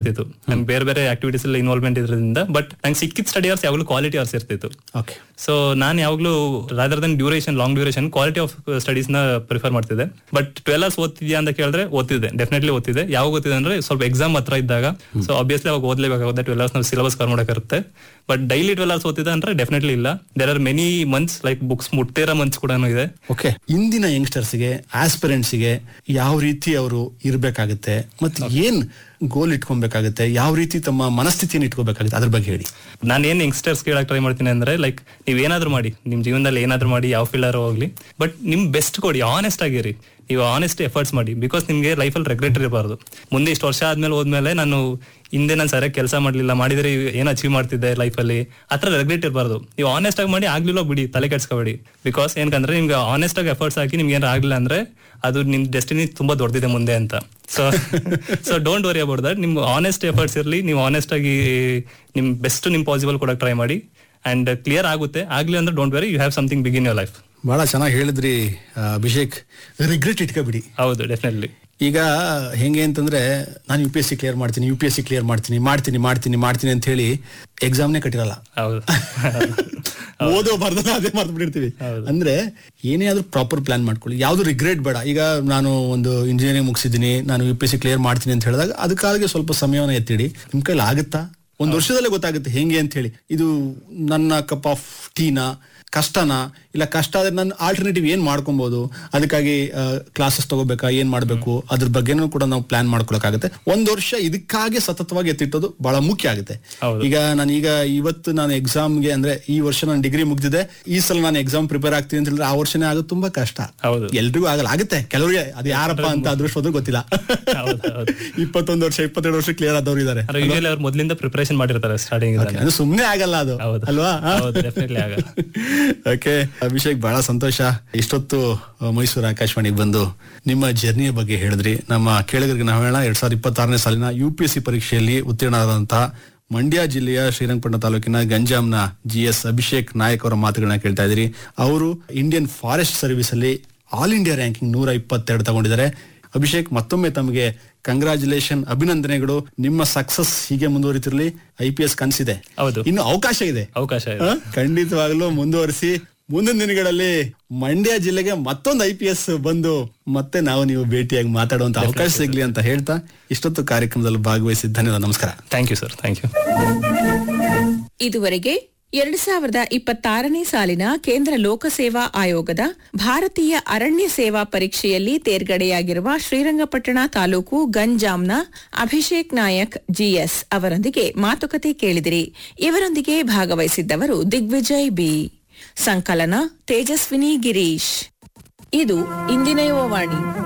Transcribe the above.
ಇರ್ತಿತ್ತು ನಂಗೆ ಬೇರೆ ಬೇರೆ ಆಕ್ಟಿವಿಟೀಸ್ ಎಲ್ಲ ಇನ್ವಾಲ್ವ್ಮೆಂಟ್ ಇದ್ರಿಂದ ಬಟ್ ನಂಗೆ ಸಿಕ್ಕಿದ ಸ್ಟಡಿ ಅವರ್ಸ್ ಯಾವಾಗಲೂ ಕ್ವಾಲಿಟಿ ಅವರ್ಸ್ ಇರ್ತಿತ್ತು ಓಕೆ ಸೊ ನಾನು ಯಾವಾಗಲೂ rather than duration long duration quality of studies ನ ಪ್ರಿಫರ್ ಮಾಡ್ತಿದ್ದೆ ಬಟ್ ಟ್ವೆಲ್ ಅವರ್ಸ್ ಓದ್ತಿದ್ಯಾ ಅಂತ ಕೇಳಿದ್ರೆ ಓದ್ತಿದ್ದೆ ಡೆಫಿನೆಟ್ಲಿ ಓದ್ತಿದ್ದೆ ಯಾವಾಗ ಓದ್ತಿದ್ದೆ ಅಂದ್ರೆ ಸ್ವಲ್ಪ ಎಕ್ಸಾಮ್ ಹತ್ರ ಇದ್ದಾಗ ಸೊ ಆಬ್ವಿಯಸ್ಲಿ ಅವಾಗ ಓದ್ಲೇಬೇಕಾಗುತ್ತೆ ಟ್ವೆಲ್ ಅವರ್ಸ್ ನಾವು ಸಿಲೆಬಸ್ ಕವರ್ ಮಾಡೋಕ್ಕಿರುತ್ತೆ ಬಟ್ ಡೈಲಿ ಟ್ವೆಲ್ ಅವರ್ಸ್ ಓದ್ತಿದ್ದೆ ಅಂದ್ರೆ ಡೆಫಿನೆಟ್ಲಿ ಇಲ್ಲ there are many months like books ಮುಟ್ಟಿರೋ ಮಂತ್ಸ್ ಕೂಡ ಇದೆ ಓಕೆ ಇಂದಿನ ಯಂಗ್ಸ್ಟರ್ಸ್ಗೆ ಆಸ್ಪಿರೆಂಟ್ಸ್ಗೆ ಯಾವ ರೀತಿ ಅವರು ಇರಬೇಕಾಗುತ್ತೆ ಮತ್ತೆ ಏನ್ ಗೋಲ್ ಇಟ್ಕೊಬೇಕಾಗುತ್ತೆ ಯಾವ ರೀತಿ ತಮ್ಮ ಮನಸ್ಥಿತಿಯನ್ನು ಇಟ್ಕೋಬೇಕಾಗುತ್ತೆ ಅದ್ರ ಬಗ್ಗೆ ಹೇಳಿ ನಾನು ಏನ್ ಯಂಗ್ಸ್ಟರ್ಸ್ ಕೇಳಕ್ ಟ್ರೈ ಮಾಡ್ತೀನಿ ಅಂದ್ರೆ ಲೈಕ್ ನೀವ್ ಏನಾದ್ರು ಮಾಡಿ ನಿಮ್ ಜೀವನದಲ್ಲಿ ಏನಾದ್ರು ಮಾಡಿ ಯಾವ ಫೀಲ್ಡರ್ ಹೋಗ್ಲಿ ಬಟ್ ನಿಮ್ ಬೆಸ್ಟ್ ಕೊಡಿ ಆನೆಸ್ಟ್ ಆಗಿರಿ ನೀವು ಆನೆಸ್ಟ್ ಎಫರ್ಟ್ಸ್ ಮಾಡಿ ಬಿಕಾಸ್ ನಿಮ್ಗೆ ಲೈಫಲ್ಲಿ ರೆಗ್ರೆಟ್ ಇರಬಾರ್ದು ಮುಂದೆ ಇಷ್ಟು ವರ್ಷ ಆದ್ಮೇಲೆ ಹೋದ್ಮೇಲೆ ನಾನು ಹಿಂದೆ ನಾನು ಸರಿಯಾಗಿ ಕೆಲಸ ಮಾಡ್ಲಿಲ್ಲ ಮಾಡಿದ್ರೆ ಏನ್ ಅಚೀವ್ ಮಾಡ್ತಿದ್ದೆ ಲೈಫಲ್ಲಿ ಆತರ ರೆಗ್ರೆಟ್ ಇರಬಾರ್ದು ನೀವು ಆನೆಸ್ಟ್ ಆಗಿ ಮಾಡಿ ಆಗ್ಲಿಲ್ಲ ಬಿಡಿ ತಲೆ ಕೆಡ್ಸ್ಕೊಬೇಡಿ ಬಿಕಾಸ್ ಏನಕಂದ್ರೆ ನಿಮ್ಗೆ ಆನೆಸ್ಟ್ ಆಗಿ ಎಫರ್ಟ್ಸ್ ಹಾಕಿ ನಿಮ್ಗೆ ಏನಾರ ಆಗ್ಲಿಲ್ಲ ಅಂದ್ರೆ ಅದು ನಿಮ್ ಡೆಸ್ಟಿನಿ ತುಂಬಾ ದೊಡ್ಡದಿದೆ ಮುಂದೆ ಅಂತ so so don't worry about that ನಿಮ್ ಆನೆಸ್ಟ್ ಎಫರ್ಟ್ಸ್ ಇರಲಿ ನೀವು ಆನೆಸ್ಟ್ ಆಗಿ ನಿಮ್ ಬೆಸ್ಟ್ ನಿಮ್ ಪಾಸಿಬಲ್ ಕೊಡಕ್ ಟ್ರೈ ಮಾಡಿ ಅಂಡ್ ಕ್ಲಿಯರ್ ಆಗುತ್ತೆ ಆಗ್ಲಿ ಅಂದ್ರೆ don't worry you have something big in your life ಬಹಳ ಚೆನ್ನಾಗಿ ಹೇಳಿದ್ರಿ ಆ, ಅಭಿಷೇಕ್ ರಿಗ್ರೆಟ್ ಇಟ್ಕೋಬಿಡಿ ಹೌದು ಡೆಫಿನೆಟ್ಲಿ ಈಗ ಹೆಂಗೆ ಅಂತಂದ್ರೆ ನಾನು U P S C clear ಮಾಡ್ತೀನಿ U P S C clear ಮಾಡ್ತೀನಿ ಮಾಡ್ತೀನಿ ಮಾಡ್ತೀನಿ ಮಾಡ್ತೀನಿ ಅಂತ ಹೇಳಿ ಎಕ್ಸಾಮ್ನೇ ಕಟ್ಟಿರಲ್ಲ ಹೌದು ಓದೋ ಬರ್ದಲ್ಲ ಅದೇ ಮರ್ತು ಬಿಟ್ಟಿರ್ತೀವಿ ಅಂದ್ರೆ ಏನೇ ಆದ್ರೂ ಪ್ರಾಪರ್ ಪ್ಲಾನ್ ಮಾಡ್ಕೊಳ್ಳಿ ಯಾವ್ದು ರಿಗ್ರೆಟ್ ಬೇಡ ಈಗ ನಾನು ಒಂದು ಇಂಜಿನಿಯರಿಂಗ್ ಮುಗಿಸಿದ್ದೀನಿ ನಾನು ಯು ಪಿ ಸಿ ಕ್ಲಿಯರ್ ಮಾಡ್ತೀನಿ ಅಂತ ಹೇಳಿದಾಗ ಅದಕ್ಕಾಗಿ ಸ್ವಲ್ಪ ಸಮಯವನ್ನ ಎತ್ತಿಡಿ ನಿಮ್ ಕೈಲಿ ಆಗುತ್ತಾ ಒಂದ್ ವರ್ಷದಲ್ಲೇ ಗೊತ್ತಾಗುತ್ತೆ ಹೆಂಗೆ ಅಂತ ಹೇಳಿ ಇದು ನನ್ನ ಕಪ್ ಆಫ್ ಟೀನಾ ಕಷ್ಟನಾ ಇಲ್ಲ ಕಷ್ಟ ಆದ್ರೆ ನಾನು ಆಲ್ಟರ್ನೇಟಿವ್ ಏನ್ ಮಾಡ್ಕೊಬಹುದು ಅದಕ್ಕಾಗಿ ಕ್ಲಾಸಸ್ ತಗೋಬೇಕಾ ಏನ್ ಮಾಡ್ಬೇಕು ಅದ್ರ ಬಗ್ಗೆನೂ ಕೂಡ ನಾವು ಪ್ಲಾನ್ ಮಾಡ್ಕೊಳಕಾಗುತ್ತೆ ಒಂದ್ ವರ್ಷ ಇದಕ್ಕಾಗಿ ಸತತವಾಗಿ ಎತ್ತಿಟ್ಟೋದು ಬಹಳ ಮುಖ್ಯ ಆಗುತ್ತೆ ಹೌದು. ಈಗ ನಾನು ಈಗ ಇವತ್ತು ನಾನು ಎಕ್ಸಾಮ್ಗೆ ಅಂದ್ರೆ ಈ ವರ್ಷ ನಾನು ಡಿಗ್ರಿ ಮುಗ್ದಿದೆ ಈ ಸಲ ನಾನು ಎಕ್ಸಾಮ್ ಪ್ರಿಪೇರ್ ಆಗ್ತೀನಿ ಅಂತ ಹೇಳಿದ್ರೆ ಆ ವರ್ಷನೇ ಆಗೋದು ತುಂಬಾ ಕಷ್ಟ ಹೌದು. ಎಲ್ರಿಗೂ ಆಗಲ್ಲ ಆಗುತ್ತೆ ಕೆಲವರಿಗೆ ಅದು ಯಾರಪ್ಪ ಅಂತ ಅದೃಷ್ಟ ಗೊತ್ತಿಲ್ಲ ಹೌದು, ಹೌದು. ಇಪ್ಪತ್ತೊಂದು ವರ್ಷ ಇಪ್ಪತ್ತೆರಡು ವರ್ಷ ಕ್ಲಿಯರ್ ಆದವ್ರು ಇದಾರೆ ಅಂದ್ರೆ ಯೂಶಲಿ ಅವ್ರು ಮೊದ್ಲಿಂದ ಪ್ರಿಪರೇಷನ್ ಮಾಡಿರ್ತಾರೆ ಸ್ಟಾರ್ಟಿಂಗ್ ಅದು ಸುಮ್ನೆ ಆಗಲ್ಲ ಅದು ಹೌದು. ಅಲ್ವಾ ಹೌದು, definitely ಆಗಲ್ಲ. ಓಕೆ ಅಭಿಷೇಕ್ ಬಹಳ ಸಂತೋಷ ಇಷ್ಟೊತ್ತು ಅಹ್, ಮೈಸೂರು ಆಕಾಶವಾಣಿಗೆ ಬಂದು ನಿಮ್ಮ ಜರ್ನಿಯ ಬಗ್ಗೆ ಹೇಳಿದ್ರಿ ನಮ್ಮ ಕೇಳಿಗರಿಗೆ ನಾವು ಹೇಳೋಣ ಎರಡ್ ಸಾವಿರದ ಇಪ್ಪತ್ತಾರನೇ ಸಾಲಿನ ಯು ಪಿ ಎಸ್ ಸಿ ಪರೀಕ್ಷೆಯಲ್ಲಿ ಉತ್ತೀರ್ಣರಾದಂತಹ ಮಂಡ್ಯ ಜಿಲ್ಲೆಯ ಶ್ರೀರಂಗಪಟ್ಟಣ ತಾಲೂಕಿನ ಗಂಜಾಂನ ಜಿ ಎಸ್ ಅಭಿಷೇಕ್ ನಾಯಕ್ ಅವರ ಮಾತುಗಳನ್ನ ಕೇಳ್ತಾ ಇದ್ದೀರಿ ಅವರು ಇಂಡಿಯನ್ ಫಾರೆಸ್ಟ್ ಸರ್ವಿಸ್ ಅಲ್ಲಿ ಆಲ್ ಇಂಡಿಯಾ ರ್ಯಾಂಕಿಂಗ್ ನೂರ ಇಪ್ಪತ್ತೆರಡು ತಗೊಂಡಿದ್ದಾರೆ ಅಭಿಷೇಕ್ ಮತ್ತೊಮ್ಮೆ ತಮಗೆ ಕಂಗ್ರಾಚುಲೇಷನ್ ಅಭಿನಂದನೆಗಳು ನಿಮ್ಮ ಸಕ್ಸಸ್ ಹೀಗೆ ಮುಂದುವರಿತಿರ್ಲಿ ಐ ಪಿ ಎಸ್ ಕನಸಿದೆ ಹೌದು. ಇನ್ನು ಅವಕಾಶ ಇದೆ ಅವಕಾಶ ಇದೆ ಆ, ಖಂಡಿತವಾಗ್ಲೂ ಮುಂದುವರಿಸಿ ಮುಂದಿನ ದಿನಗಳಲ್ಲಿ ಮಂಡ್ಯ ಜಿಲ್ಲೆಗೆ ಮತ್ತೊಂದು ಐ ಪಿ ಎಸ್ ಬಂದು ಮತ್ತೆ ನಾವು ನೀವು ಭೇಟಿಯಾಗಿ ಮಾತಾಡುವಂತ ಅವಕಾಶ ಸಿಗ್ಲಿ ಅಂತ ಹೇಳ್ತಾ ಇಷ್ಟೊತ್ತು ಕಾರ್ಯಕ್ರಮದಲ್ಲಿ ಭಾಗವಹಿಸಿದ ಧನ್ಯವಾದ ನಮಸ್ಕಾರ thank you sir thank you ಇದುವರೆಗೆ ಎರಡು ಸಾವಿರದ ಇಪ್ಪತ್ತಾರನೇ ಸಾಲಿನ ಕೇಂದ್ರ ಲೋಕಸೇವಾ ಆಯೋಗದ ಭಾರತೀಯ ಅರಣ್ಯ ಸೇವಾ ಪರೀಕ್ಷೆಯಲ್ಲಿ ತೇರ್ಗಡೆಯಾಗಿರುವ ಶ್ರೀರಂಗಪಟ್ಟಣ ತಾಲೂಕು ಗಂಜಾಂನ ಅಭಿಷೇಕ್ ನಾಯಕ್ ಜಿಎಸ್ ಅವರೊಂದಿಗೆ ಮಾತುಕತೆ ಕೇಳಿದಿರಿ ಇವರೊಂದಿಗೆ ಭಾಗವಹಿಸಿದ್ದವರು ದಿಗ್ವಿಜಯ್ ಬಿ ಸಂಕಲನ ತೇಜಸ್ವಿನಿ ಗಿರೀಶ್ ಇದು ಇಂದಿನ ಯುವವಾಣಿ